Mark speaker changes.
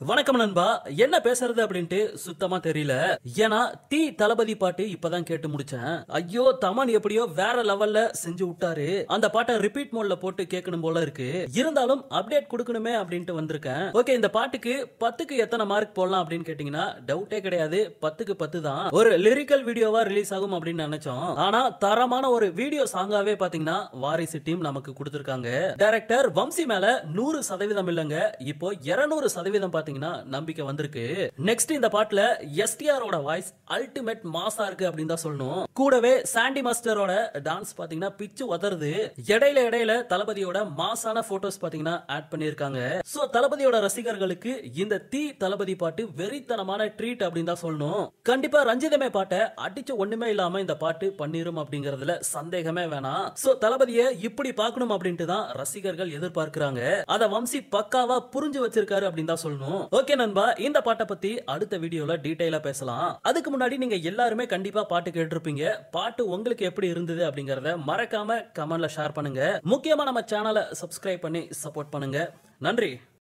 Speaker 1: வணக்கம் நண்பா என்ன பேசுறது அப்படின்ட்டு சுத்தமா தெரியல ஏன்னா தீ தளபதி பாட்டு இப்பதான் கேட்டு முடிச்சேன் ஐயோ தமன் எப்படியோ வேற லெவல்ல செஞ்சு விட்டாரு அந்த பாட்டை ரிப்பீட் மோட்ல போட்டு கேட்கணும் போல இருக்கு இருந்தாலும் அப்டேட் கொடுக்கணுமே அப்படின்ட்டு வந்திருக்கேன் ஓகே இந்த பாட்டுக்கு பத்துக்கு எத்தனை மார்க் போடலாம் அப்படின்னு கேட்டீங்கன்னா டவுட்டே கிடையாது பத்துக்கு பத்து தான் ஒரு லிரிக்கல் வீடியோவா ரிலீஸ் ஆகும் அப்படின்னு நினைச்சோம் ஆனா தரமான ஒரு வீடியோ சாங்காவே பாத்தீங்கன்னா வாரிசு டீம் நமக்கு கொடுத்திருக்காங்க டைரக்டர் வம்சி மேல நூறு சதவீதம் இல்லங்க இப்போ இருநூறு சதவீதம் பாத்தீங்கன்னா நம்பிக்கை வந்திருக்கு நெக்ஸ்ட் இந்த பாட்டுல எஸ்டிஆரோட வாய்ஸ் அல்டிமேட் மாசா இருக்கு அப்படின்னு தான் சொல்லணும் கூடவே சாண்டி மாஸ்டரோட டான்ஸ் பாத்தீங்கன்னா பிச்சு உதறது இடையில இடையில தளபதியோட மாசான போட்டோஸ் பாத்தீங்கன்னா ஆட் பண்ணிருக்காங்க சோ தளபதியோட ரசிகர்களுக்கு இந்த தீ தளபதி பாட்டு வெறித்தனமான ட்ரீட் அப்படின்னு தான் சொல்லணும் கண்டிப்பா ரஞ்சிதமே பாட்டை அடிச்சு ஒண்ணுமே இல்லாம இந்த பாட்டு பண்ணிரும் அப்படிங்கறதுல சந்தேகமே வேணாம் சோ தளபதியை இப்படி பார்க்கணும் அப்படின்ட்டு தான் ரசிகர்கள் எதிர்பார்க்கிறாங்க அத வம்சி பக்காவா புரிஞ்சு வச்சிருக்காரு அப்படின்னு தான் சொல்லணும் ஓகே நண்பா இந்த பாட்டை பத்தி அடுத்த வீடியோல டீடைலா பேசலாம் அதுக்கு முன்னாடி நீங்க எல்லாருமே கண்டிப்பா பாட்டு கேட்டிருப்பீங்க பாட்டு உங்களுக்கு எப்படி இருந்தது அப்படிங்கறத மறக்காம கமெண்ட்ல ஷேர் பண்ணுங்க முக்கியமா நம்ம சேனலை சப்ஸ்கிரைப் பண்ணி சப்போர்ட் பண்ணுங்க நன்றி